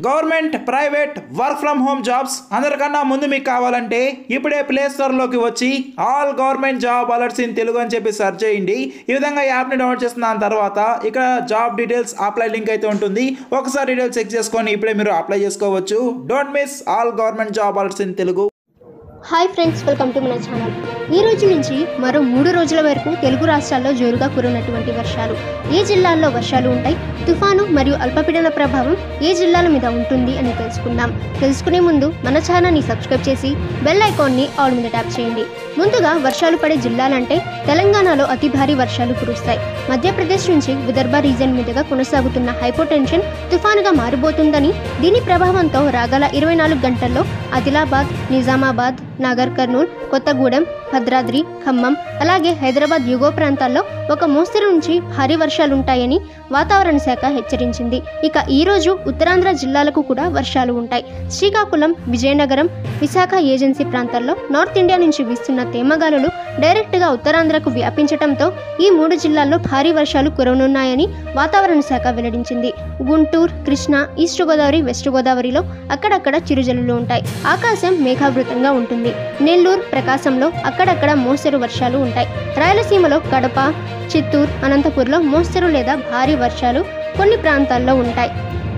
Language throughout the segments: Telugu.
government private work from home jobs అందరికన్నా ముందు మీకు కావాలంటే ఇప్పుడే ప్లే స్టోర్లోకి వచ్చి all government job alerts in Telugu అని చెప్పి సెర్చ్ చేయండి ఈ విధంగా యాప్ని డౌన్లోడ్ చేసిన తర్వాత ఇక్కడ జాబ్ డీటెయిల్స్ అప్లై లింక్ అయితే ఉంటుంది ఒకసారి డీటెయిల్స్ చెక్ చేసుకొని ఇప్పుడే మీరు అప్లై చేసుకోవచ్చు don't miss all government job alerts in Telugu hi friends welcome to మన ఛానల్ ఈ రోజు నుంచి మరో మూడు రోజుల వరకు తెలుగు రాష్ట్రాల్లో జోరుగా కురినటువంటి వర్షాలు ఏ జిల్లాల్లో వర్షాలు ఉంటాయి తుఫాను మరియు అల్పపీడన ప్రభావం ఏ జిల్లాల మీద ఉంటుంది అని తెలుసుకుందాం తెలుసుకునే ముందు మన ఛానల్ని సబ్స్క్రైబ్ చేసి బెల్ ఐకాన్ని ఆల్ మీద ట్యాప్ చేయండి ముందుగా వర్షాలు పడే జిల్లాలంటే తెలంగాణలో అతి భారీ వర్షాలు కురుస్తాయి మధ్యప్రదేశ్ నుంచి విదర్భ రీజన్ మీదుగా కొనసాగుతున్న హైపోటెన్షన్ తుఫానుగా మారిపోతుందని దీని ప్రభావంతో రాగల ఇరవై నాలుగు గంటల్లో ఆదిలాబాద్ నిజామాబాద్ నాగర్ కర్నూల్ కొత్తగూడెం భద్రాద్రి ఖమ్మం అలాగే హైదరాబాద్ యుగో ప్రాంతాల్లో ఒక మోస్తరు నుంచి భారీ వర్షాలుంటాయని వాతావరణ శాఖ హెచ్చరించింది ఇక ఈ రోజు ఉత్తరాంధ్ర జిల్లాలకు కూడా వర్షాలు ఉంటాయి శ్రీకాకుళం విజయనగరం విశాఖ ఏజెన్సీ ప్రాంతాల్లో నార్త్ ఇండియా నుంచి వీస్తున్న తేమగాలులు డైరెక్ట్గా ఉత్తరాంధ్రకు వ్యాపించడంతో ఈ మూడు జిల్లాల్లో భారీ వర్షాలు కురవనున్నాయని వాతావరణ శాఖ వెల్లడించింది గుంటూరు కృష్ణా ఈస్ట్ గోదావరి వెస్ట్ గోదావరిలో అక్కడక్కడ చిరుజల్లులు ఉంటాయి ఆకాశం మేఘావృతంగా ఉంటుంది నెల్లూరు ప్రకాశంలో అక్కడక్కడ మోస్తరు వర్షాలు ఉంటాయి రాయలసీమలో కడప చిత్తూరు అనంతపూర్లో మోస్తరు లేదా భారీ వర్షాలు కొన్ని ప్రాంతాల్లో ఉంటాయి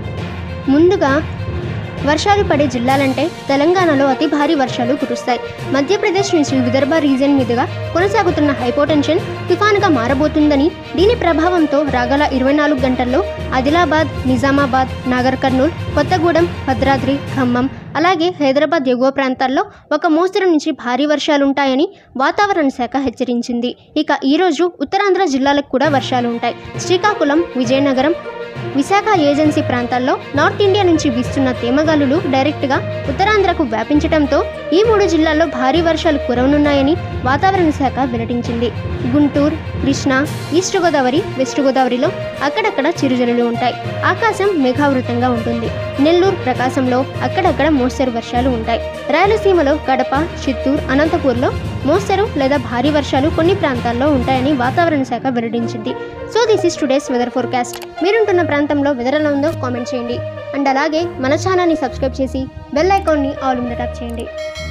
ముందుగా వర్షాలు పడే జిల్లాలంటే తెలంగాణలో అతి భారీ వర్షాలు కురుస్తాయి మధ్యప్రదేశ్ నుంచి విదర్భ రీజన్ మీదుగా కొనసాగుతున్న హైపోటెన్షన్ తుఫానుగా మారబోతుందని దీని ప్రభావంతో రాగల ఇరవై నాలుగు గంటల్లో ఆదిలాబాద్ నిజామాబాద్ నాగర్ కర్నూల్ కొత్తగూడెం భద్రాద్రి ఖమ్మం అలాగే హైదరాబాద్ ఎగువ ప్రాంతాల్లో ఒక మోస్తరు నుంచి భారీ వర్షాలుంటాయని వాతావరణ శాఖ హెచ్చరించింది ఇక ఈరోజు ఉత్తరాంధ్ర జిల్లాలకు కూడా వర్షాలు ఉంటాయి శ్రీకాకుళం విజయనగరం విశాఖ ఏజెన్సీ ప్రాంతాల్లో నార్త్ ఇండియా నుంచి వీస్తున్న తేమగాలులు డైరెక్ట్గా ఉత్తరాంధ్రకు వ్యాపించడంతో ఈ మూడు జిల్లాల్లో భారీ వర్షాలు కురవనున్నాయని వాతావరణ శాఖ వెల్లడించింది గుంటూరు కృష్ణా ఈస్ట్ గోదావరి వెస్ట్ గోదావరిలో అక్కడక్కడ చిరుజల్లులు ఉంటాయి ఆకాశం మేఘావృతంగా ఉంటుంది నెల్లూరు ప్రకాశంలో అక్కడక్కడ మోస్తరు వర్షాలు ఉంటాయి రాయలసీమలో కడప చిత్తూరు అనంతపూర్లో మోస్తరు లేదా భారీ వర్షాలు కొన్ని ప్రాంతాల్లో ఉంటాయని వాతావరణ శాఖ వెల్లడించింది so this is today's weather forecast మీరుంటున్న ప్రాంతంలో వెదర్ ఎలా ఉందో కామెంట్ చేయండి అండ్ అలాగే మన ఛానల్ని సబ్స్క్రైబ్ చేసి బెల్ ఐకాన్ని ఆల్ మీద ట్యాప్ చేయండి